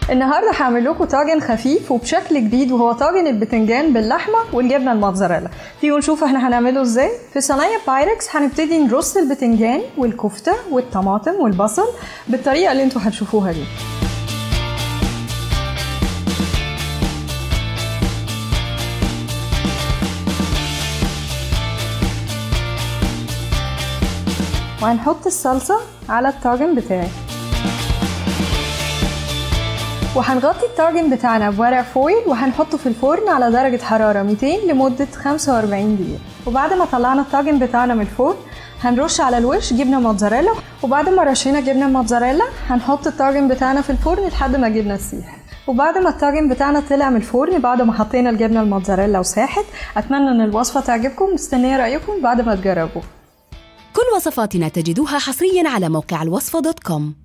النهارده هعمل لكم طاجن خفيف وبشكل جديد وهو طاجن البتنجان باللحمه والجبنه الموتزاريلا تيجوا نشوف احنا هنعمله ازاي في صينيه بايركس هنبتدي نرص البتنجان والكفته والطماطم والبصل بالطريقه اللي انتوا هتشوفوها دي وهنحط الصلصة على الطاجن بتاعي وهنغطي الطاجن بتاعنا بورق فويل وهنحطه في الفرن على درجة حرارة 200 لمدة 45 دقيقة وبعد ما طلعنا الطاجن بتاعنا من الفرن هنرش على الوش جبنة موتزاريلا وبعد ما رشينا جبنة موتزاريلا هنحط الطاجن بتاعنا في الفرن لحد ما الجبنة تسيح وبعد ما الطاجن بتاعنا طلع من الفرن بعد ما حطينا الجبنة الموتزاريلا وساحت أتمنى إن الوصفة تعجبكم مستنية رأيكم بعد ما تجربوا كل وصفاتنا تجدوها حصريا على موقع الوصفة دوت كوم